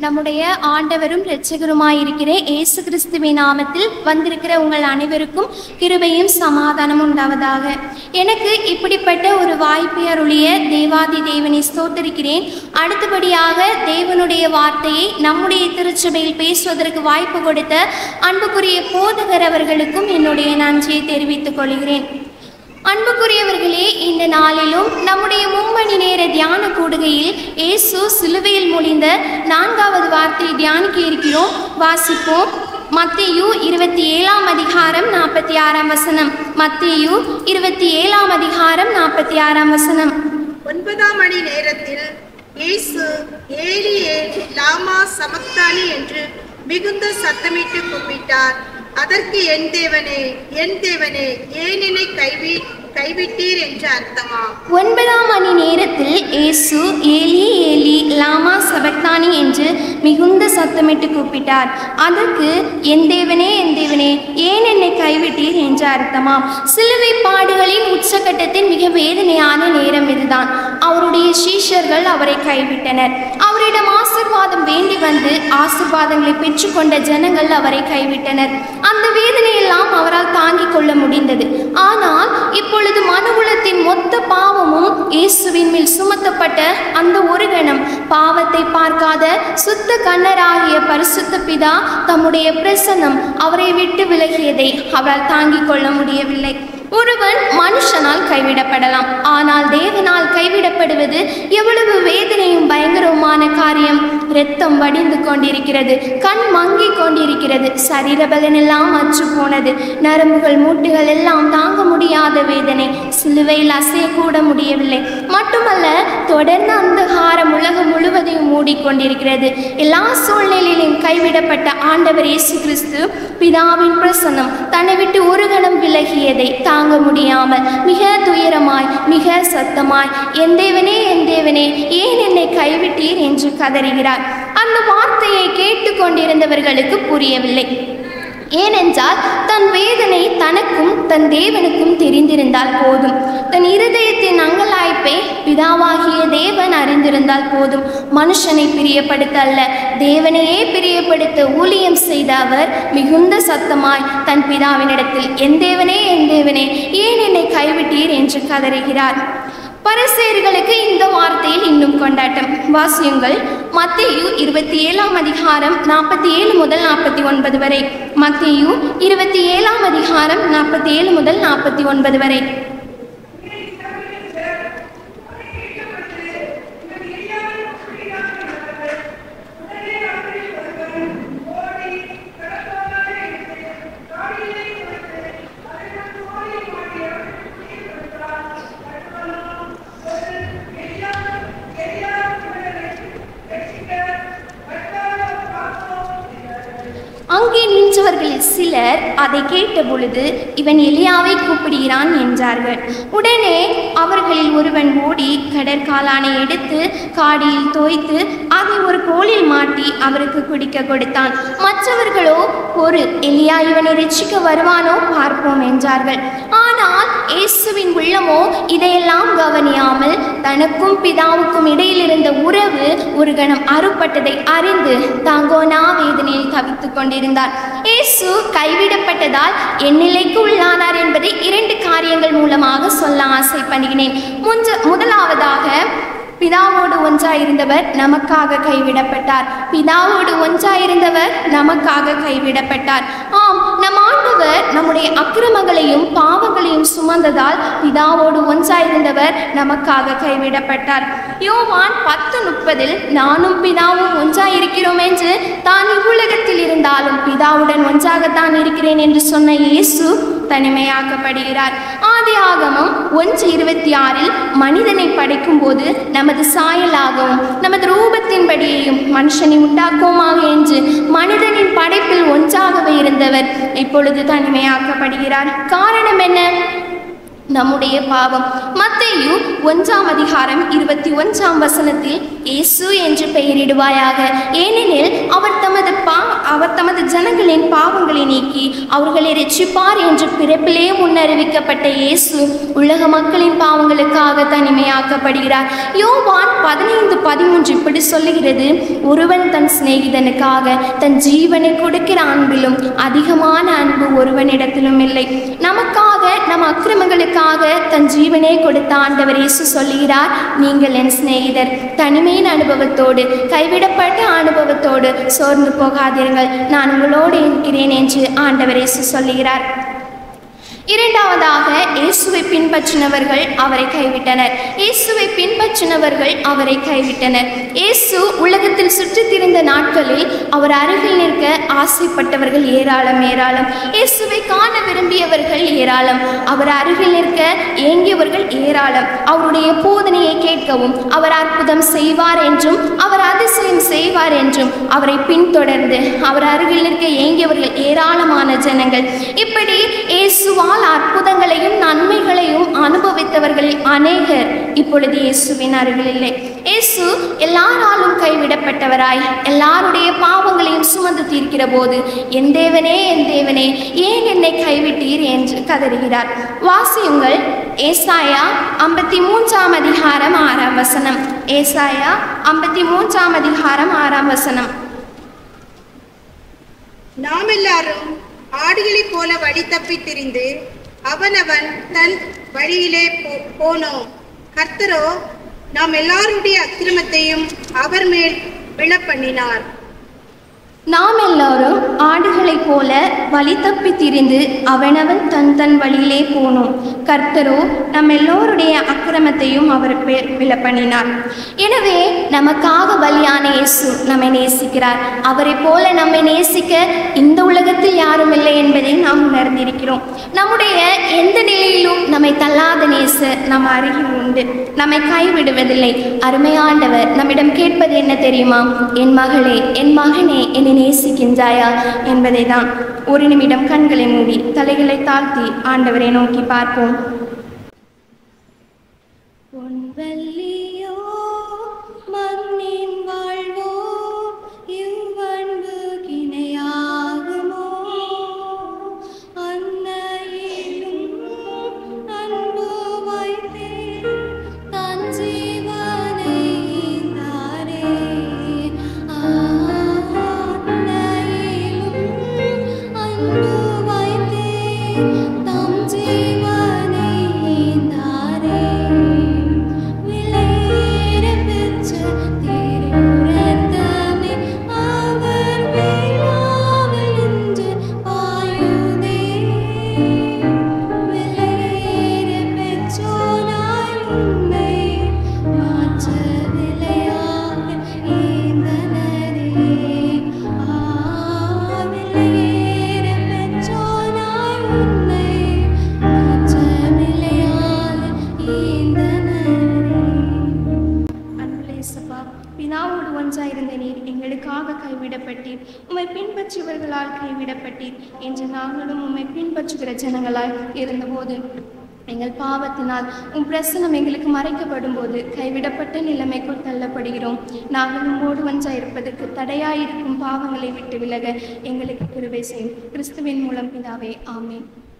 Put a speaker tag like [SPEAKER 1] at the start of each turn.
[SPEAKER 1] நம்முடைய ஆண்டவரும் இரட்சகருமாயிருக்கிற இயேசு கிறிஸ்துவின் நாமத்தில் வந்திருக்கிற உங்கள் அனைவருக்கும் கிருபையும் சமாதானம் உண்டாவதாக எனக்கு இப்படிப்பட்ட ஒரு வாய்ப்பை அருளிய தேவாதி தேவனை ஸ்தோத்தரிக்கிறேன் அடுத்தபடியாக தேவனுடைய வார்த்தையை நம்முடைய திருச்சபையில் பேசுவதற்கு வாய்ப்பு கொடுத்த அன்புக்குரிய போதகர் அவர்களுக்கும் என்னுடைய நன்றியை தெரிவித்துக் கொள்கிறேன் அன்புக்குரியவர்களே இந்த நாளிலும் நம்முடைய மும்மணி நேர தியான கூடுகையில் இயேசு சிலுவையில் முடிந்த நான்காவது வார்த்தையை தியானிக்க இருக்கிறோம் வாசிப்போம் மத்தேயு இருபத்தி ஏழாம் அதிகாரம் நாற்பத்தி ஆறாம் வசனம் மத்தேயு இருபத்தி ஏழாம் அதிகாரம் நாற்பத்தி ஆறாம் வசனம்
[SPEAKER 2] ஒன்பதாம் மணி நேரத்தில் இயேசு ஏலி ஏலி லாமா சமக்தானி என்று மிகுந்த சத்தமிட்டு கூப்பிட்டார் அதற்கு என் தேவனே என் தேவனே ஏன் என்னை கைவி கைவிட்டீர் என்று அர்த்தமா
[SPEAKER 1] ஒன்பதாம் மணி நேரத்தில் இயேசு ஏலி ஏலி லாமா சபக்தானி என்று மிகுந்த சத்தமிட்டு கூப்பிட்டார் அதற்கு என் தேவனே என் தேவனே ஏன் என்னை கைவிட்டீர் என்று அர்த்தமாம் சிலுவை பாடுகளின் உச்சக்கட்டத்தின் மிக வேதனையான நேரம் இதுதான் அவருடைய சீஷர்கள் அவரை கைவிட்டனர் அவரிடம் ஆசிர்வாதம் வேண்டி வந்து ஆசிர்வாதங்களை பெற்றுக்கொண்ட ஜனங்கள் அவரை கைவிட்டனர் அந்த வேதனையெல்லாம் அவரால் தாங்கிக் கொள்ள முடிந்தது ஆனால் இப்பொழுது மனுகுலத்தின் மொத்த பாவமும் இயேசுவின் மேல் சுமத்தப்பட்ட அந்த ஒரு கணம் பாவத்தை பார்க்காத சுத்த கண்ணராகிய பரிசுத்த பிதா தம்முடைய பிரசன்னம் அவரை விட்டு விலகியதை அவரால் தாங்கிக் கொள்ள முடியவில்லை ஒருவன் மனுஷனால் கைவிடப்படலாம் ஆனால் தேவனால் கைவிடப்படுவது எவ்வளவு வேதனையும் பயங்கரமான காரியம் இரத்தம் வடிந்து கொண்டிருக்கிறது கண் மங்கி கொண்டிருக்கிறது சரீர பலனெல்லாம் அற்று போனது நரம்புகள் மூட்டுகள் எல்லாம் தாங்க முடியாத வேதனை சிலுவையில் அசையக்கூட முடியவில்லை மட்டுமல்ல தொடர்ந்து அந்தகாரம் உலகம் முழுவதையும் மூடிக்கொண்டிருக்கிறது எல்லா சூழ்நிலையிலும் கைவிடப்பட்ட ஆண்டவர் இயேசு கிறிஸ்து பிதாவின் பிரசன்னம் தன்னை விட்டு ஒரு கணம் விலகியதை தாங்க முடியாமல் மிக துயரமாய் மிக சத்தமாய் என் தேவனே என் தேவனே ஏன் என்னை கைவிட்டீர் என்று கதறுகிறார் அந்த வார்த்தையை கேட்டுக்கொண்டிருந்தவர்களுக்கு புரியவில்லை ஏனென்றால் தன் வேதனை தனக்கும் தன் தேவனுக்கும் தெரிந்திருந்தால் போதும் தன் இருதயத்தின் அங்கலாய்ப்பை பிதாவாகிய தேவன் அறிந்திருந்தால் போதும் மனுஷனை பிரியப்படுத்த அல்ல தேவனையே பிரியப்படுத்த ஊழியம் செய்த அவர் மிகுந்த சத்தமாய் தன் பிதாவினிடத்தில் என் தேவனே என் தேவனே ஏன் என்னை கைவிட்டீர் என்று கதறுகிறார் பரிசேயர்களுக்கு இந்த வார்த்தையில் இன்னும் கொண்டாட்டம் வாசியுங்கள் மத்தேயு இருபத்தி ஏழாம் அதிகாரம் நாற்பத்தி ஏழு முதல் நாற்பத்தி ஒன்பது வரை மத்தேயு இருபத்தி ஏழாம் அதிகாரம் நாற்பத்தி ஏழு முதல் நாற்பத்தி ஒன்பது வரை அங்கே நின்றவர்களில் சிலர் அதை கேட்ட பொழுது இவன் எலியாவை கூப்பிடுகிறான் என்றார்கள் உடனே அவர்களில் ஒருவன் ஓடி கடற்காலானை எடுத்து காடியில் தோய்த்து அதை ஒரு கோலில் மாட்டி அவருக்கு குடிக்க கொடுத்தான் மற்றவர்களோ ஒரு எலியா இவனை ரட்சிக்க வருவானோ பார்ப்போம் என்றார்கள் ஆனால் இயேசுவின் உள்ளமோ இதையெல்லாம் கவனியாமல் தனக்கும் பிதாவுக்கும் இடையில் இருந்த உறவு ஒரு கணம் அறுபட்டதை அறிந்து தாங்கோனா வேதனையில் தவித்துக் கொண்டிருந்தார் இயேசு கைவிடப்பட்டதால் என் நிலைக்கு உள்ளானார் என்பதை இரண்டு காரியங்கள் மூலமாக சொல்ல ஆசைப்படுகிறேன் முஞ்ச முதலாவதாக பிதாவோடு ஒன்றாயிருந்தவர் நமக்காக கைவிடப்பட்டார் பிதாவோடு ஒன்றாயிருந்தவர் நமக்காக கைவிடப்பட்டார் ஆம் நம் ஆண்டவர் நம்முடைய அக்கிரமங்களையும் பாவங்களையும் சுமந்ததால் பிதாவோடு ஒன்றாயிருந்தவர் நமக்காக கைவிடப்பட்டார் யோவான் பத்து முப்பதில் நானும் பிதாவும் ஒன்றாயிருக்கிறோம் என்று தான் இவ்வுலகத்தில் இருந்தாலும் பிதாவுடன் ஒன்றாகத்தான் இருக்கிறேன் என்று சொன்ன இயேசு தனிமையாக்கப்படுகிறார் ஆதி ஆகமம் ஒன்று இருபத்தி ஆறில் மனிதனை படைக்கும் போது நமது சாயலாகவும் நமது ரூபத்தின்படியையும் மனுஷனை உண்டாக்குவோமாக என்று மனிதனின் படைப்பில் ஒன்றாகவே இருந்தவர் இப்பொழுது தனிமையாக்கப்படுகிறார் காரணம் என்ன நம்முடைய பாவம் மத்தேயு ஒன்றாம் அதிகாரம் இருபத்தி ஒன்றாம் வசனத்தில் இயேசு என்று பெயரிடுவாயாக ஏனெனில் அவர் தமது பா அவர் தமது ஜனங்களின் பாவங்களை நீக்கி அவர்களை ரட்சிப்பார் என்று பிறப்பிலே முன்னறிவிக்கப்பட்ட இயேசு உலக மக்களின் பாவங்களுக்காக தனிமையாக்கப்படுகிறார் யோவான் பதினைந்து பதிமூன்று இப்படி சொல்லுகிறது ஒருவன் தன் சிநேகிதனுக்காக தன் ஜீவனை கொடுக்கிற அன்பிலும் அதிகமான அன்பு ஒருவனிடத்திலும் இல்லை நமக்காக நம் அக்கிரமங்களுக்காக தன் ஜீவனை கொடுத்த ஆண்டவர் இயேசு சொல்லுகிறார் நீங்கள் என் சிநேகிதர் தனிமையின் அனுபவத்தோடு கைவிடப்பட்ட அனுபவத்தோடு சோர்ந்து போகாதீர்கள் நான் உங்களோடு இருக்கிறேன் என்று ஆண்டவர் இயேசு சொல்லுகிறார் இரண்டாவதாக இயேசுவை பின்பற்றினவர்கள் அவரை கைவிட்டனர் இயேசுவை பின்பற்றினவர்கள் அவரை கைவிட்டனர் இயேசு உலகத்தில் சுற்றித் திரிந்த நாட்களில் அவர் அருகில் நிற்க ஆசைப்பட்டவர்கள் ஏராளம் ஏராளம் இயேசுவை காண விரும்பியவர்கள் ஏராளம் அவர் அருகில் நிற்க ஏங்கியவர்கள் ஏராளம் அவருடைய போதனையை கேட்கவும் அவர் அற்புதம் செய்வார் என்றும் அவர் அதிசயம் செய்வார் என்றும் அவரை பின்தொடர்ந்து அவர் அருகில் நிற்க ஏங்கியவர்கள் ஏராளமான ஜனங்கள் இப்படி இயேசுவால் அற்புதங்களையும் நன்மைகளையும் அனுபவித்தவர்களில் அநேகர் இப்பொழுது இயேசுவின் அருகில் இல்லை இயேசு எல்லாராலும் கைவிடப்பட்டவராய் எல்லாருடைய பாவங்களையும் சுமந்து தீர்க்கிற போது என் தேவனே என் தேவனே ஏன் என்னை கைவிட்டீர் என்று கதறுகிறார் வாசியுங்கள் ஏசாயா ஐம்பத்தி மூன்றாம் அதிகாரம் ஆறாம் வசனம் ஏசாயா ஐம்பத்தி மூன்றாம் அதிகாரம் ஆறாம் வசனம்
[SPEAKER 2] நாம் எல்லாரும் ஆடுகளைப் போல வழி தப்பித் திரிந்து அவனவன் தன் வழியிலே போ- போனோம் கர்த்தரோ நாம் எல்லாருடைய அக்கிரமத்தையும் அவர் மேல் விழப்பண்ணினார்
[SPEAKER 1] நாம் எல்லாரும் ஆடுகளைப் போல வழி தப்பி திரிந்து அவனவன் தன் தன் வழியிலே போனோம் கர்த்தரோ நம் எல்லோருடைய அக்கிரமத்தையும் அவர் பேர் விழப்பண்ணினார் எனவே நமக்காக பலியான இயேசு நம்மை நேசிக்கிறார் அவரைப் போல நம்மை நேசிக்க இந்த உலகத்தில் யாரும் இல்லை என்பதை நாம் உணர்ந்திருக்கிறோம் நம்முடைய எந்த நிலையிலும் நம்மை தள்ளாத நேச நம் அருகில் உண்டு நம்மை கைவிடுவதில்லை அருமையாண்டவர் நம்மிடம் கேட்பது என்ன தெரியுமா என் மகளே என் மகனே என்னை நேசிக்கின்றாயா என்பதை தான் ஒரு நிமிடம் கண்களை மூடி தலைகளை தாழ்த்தி ஆண்டவரை நோக்கி பார்ப்போம் பொன்வல்லியோ மண்ணின் வாழ்வோ இவ்வன்பு கிணையாகுமோ அன்னையிலும் அன்பு வைத்தே தன் ஜீவனை ஈந்தாரே. அன்னையிலும் அன்பு வைத்தே தம் ஜீவனை ஈந்தாரே. விலையேற பெற்ற திருரத்தமே அவர் வேளாவில் நின்று பாயுதே. விலையேற பெற்றோனாய் உன்னை மாற்ற விலையாக ஈந்தனரே. ஆ, விலையேற பெற்றோனாய் உன்னை மாற்ற விலையாக ஈந்தனரே. அன்புள்ள இயேசுப்பா, பிதாவோடு ஒன்றாயிருந்த நீர் எங்களுக்காக கைவிடப்பட்டீர் உம்மை பின்பற்றியவர்களால் கைவிடப்பட்டீர் என்று நாங்களும் உம்மை பின்பற்றுகிற ஜனங்களாய் இருந்தபோது எங்கள் பாவத்தினால் உம் பிரசனம் எங்களுக்கு மறைக்கப்படும் போது கைவிடப்பட்ட நிலைமைக்குள் தள்ளப்படுகிறோம் நாங்கள் உம்மோடு ஒன்றாயிருப்பதற்கு தடையாயிருக்கும் பாவங்களை விட்டு விலக எங்களுக்கு கிருபை செய்யும் கிறிஸ்துவின் மூலம் பிதாவே ஆமென்